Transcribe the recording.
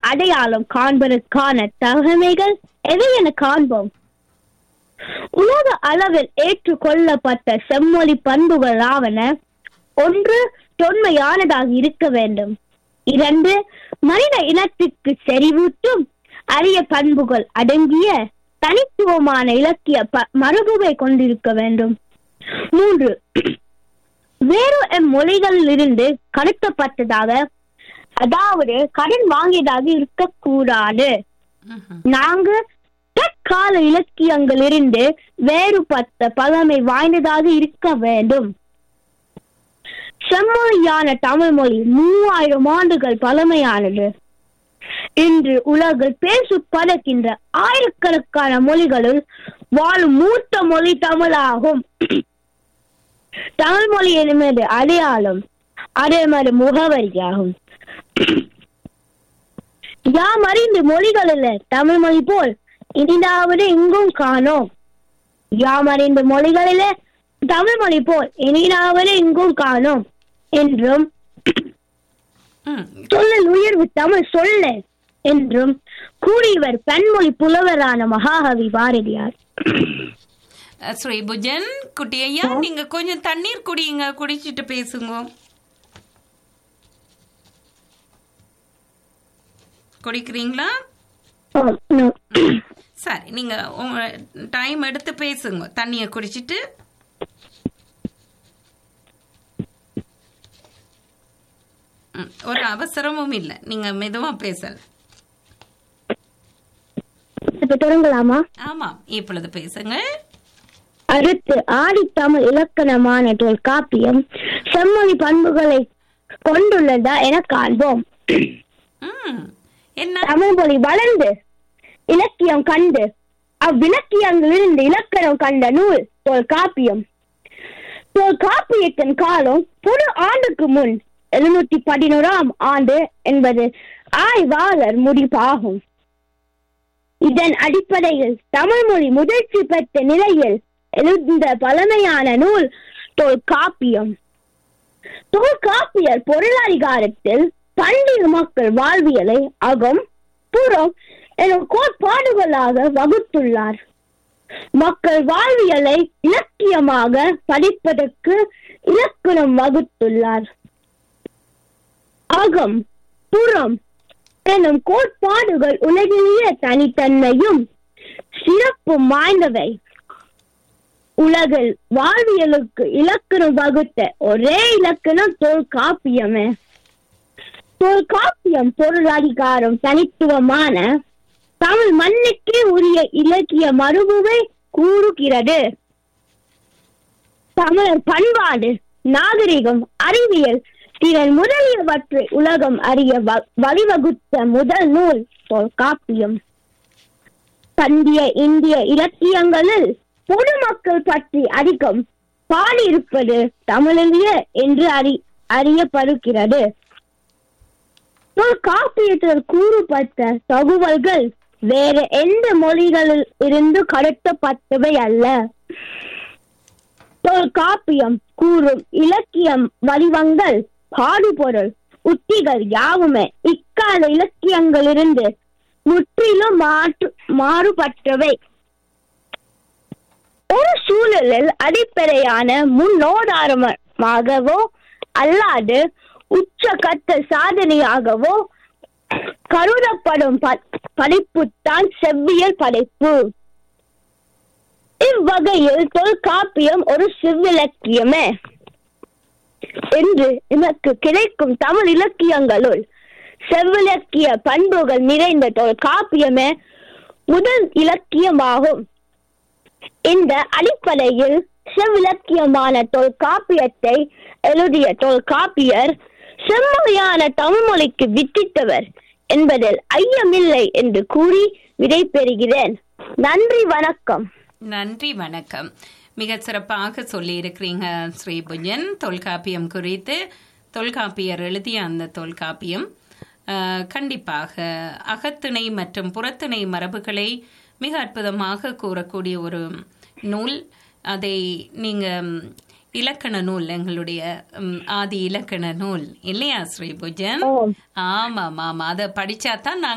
அடையாளம் காண்பதற்கான தகமைகள் எவை என காண்போம் உலக அளவில் ஏற்றுக்கொள்ளப்பட்ட செம்மொழி பண்புகள் ஆவன ஒன்று தொன்மையானதாக இருக்க வேண்டும் இரண்டு மனித இனத்திற்கு செறிவூட்டும் அரிய பண்புகள் அடங்கிய தனித்துவமான இலக்கிய ப- மரபுவை கொண்டிருக்க வேண்டும் மூன்று வேறு எம் மொழிகளிலிருந்து கடத்தப்பட்டதாக அதாவது கடன் வாங்கியதாக இருக்கக்கூடாது ம்ஹும். நாங்க தற்கால இலக்கியங்களிலிருந்து வேறுபட்ட பழமை வாய்ந்ததாக இருக்க வேண்டும் செம்மொழியான தமிழ் மொழி மூவாயிரம் ஆண்டுகள் பழமையானது இன்று உலகில் பேசப்படுகின்ற ஆயிரக்கணக்கான மொழிகளுள் வாழும் மூத்த மொழி தமிழாகும் தமிழ் மொழி என்பது அடையாளம் அதே மாதிரி முகவரியாகும் யாம் அறிந்த மொழிகளில் தமிழ் மொழி போல் இனிதாவது எங்கும் காணோம் யாம் அறிந்த மொழிகளிலே தமிழ் மொழி போல் இனிதாவது எங்கும் காணோம் என்றும் ம். சொல்லல் உயர்வு தமிழ் சொல்ல என்றும் கூறியவர் பன்மொழி புலவரான மகாகவி பாரதியார் அஹ், ஸ்ரீ புஜன் குட்டி ஐயா நீங்க கொஞ்சம் தண்ணீர் குடியுங்க குடிச்சிட்டு பேசுங்க குடிக்கிறீங்களா ஓ, no. சரி நீங்க உங்க டைம் எடுத்து பேசுங்க தண்ணியை குடிச்சிட்டு ம், ஒரு அவசரமும் இல்லை நீங்க மெதுவா பேசல இப்ப தொடங்கலாமா ஆமாம் இப்பொழுது பேசுங்க அடுத்து ஆடித்தமிழ் இலக்கணமான தொல்காப்பியம் செம்மொழி பண்புகளை கொண்டுள்ளதா என காண்போம் ம் என்ன தமிழ் மொழி வளர்ந்து இலக்கியம் கண்டு அவ்விலக்கியங்களிலிருந்து இலக்கணம் கண்ட நூல் தொல்காப்பியம் தொல்காப்பியத்தின் காலம் பொது ஆண்டுக்கு முன் எழுநூத்தி பதினோராம் ஆண்டு என்பது ஆய்வாளர் முடிப்பாகும் இதன் அடிப்படையில் தமிழ் மொழி முதிர்ச்சி பெற்ற நிலையில் எழுந்த பழமையான நூல் தொல்காப்பியம் தொல்காப்பியர் பொருளாதாரத்தில் பண்டிக மக்கள் வாழ்வியலை அகம் புறம் எனும் கோட்பாடுகளாக வகுத்துள்ளார் மக்கள் வாழ்வியலை இலக்கியமாக படிப்பதற்கு இலக்கணம் வகுத்துள்ளார் அகம் புறம் எனும் கோட்பாடுகள் உலகிலேயே தனித்தன்மையும் சிறப்பும் வாய்ந்தவை உலகில் வாழ்வியலுக்கு இலக்கணம் வகுத்த ஒரே இலக்கணம் தொல்காப்பியமே தொல்காப்பியம் பொருளாதாரம் தனித்துவமான தமிழ் மண்ணுக்கே உரிய இலக்கிய மரபுவை கூறுகிறது தமிழர் பண்பாடு நாகரிகம் அறிவியல் திறன் முதலியவற்றை உலகம் அறிய வ- வழிவகுத்த முதல் நூல் தொல்காப்பியம் பண்டைய இந்திய இலக்கியங்களில் பொதுமக்கள் பற்றி அதிகம் பாடியிருப்பது தமிழிலேயே என்று அறி அறியப்படுகிறது தொல்காப்பியத்தில் கூறப்பட்ட தகவல்கள் வேறு எந்த மொழிகளில் இருந்து கடத்தப்பட்டவை அல்ல தொல்காப்பியம் கூறும் இலக்கியம் வடிவங்கள் பாடுபொருள் உத்திகள் யாவுமே இக்கால இலக்கியங்களிலிருந்து முற்றிலும் மாற்று மாறுபட்டவை ஒரு சூழலில் அடிப்படையான முன்னோதாரமாகவோ அல்லாது உச்சகட்ட சாதனையாகவோ கருதப்படும் ப- படைப்புத்தான் செவ்வியல் படைப்பு இவ்வகையில் தொல்காப்பியம் ஒரு செவ்விலக்கியமே என்று எனக்கு கிடைக்கும் தமிழ் இலக்கியங்களுள் செவ்விலக்கிய பண்புகள் நிறைந்த தொல்காப்பியமே முதல் இலக்கியமாகும் இந்த அடிப்படையில் செவ்விலக்கியமான தொல்காப்பியத்தை எழுதிய தொல்காப்பியர் செம்மொழியான தமிழ்மொழிக்கு வித்திட்டவர் என்பதில் ஐயமில்லை என்று கூறி விடை பெறுகிறேன் நன்றி வணக்கம் நன்றி வணக்கம் மிக சிறப்பாக சொல்லியிருக்கிறீங்க ஸ்ரீபுஜன் தொல்காப்பியம் குறித்து தொல்காப்பியர் எழுதிய அந்த தொல்காப்பியம் அஹ், கண்டிப்பாக அகத்திணை மற்றும் புறத்திணை மரபுகளை மிக அற்புதமாக கூறக்கூடிய ஒரு நூல் அதை நீங்க ம், இலக்கண நூல் எங்களுடைய ம், ஆதி இலக்கண நூல் இல்லையா ஸ்ரீபுஜன் ஆம். ஆமாம் ஆமாம் அதை படிச்சாதான் நாங்க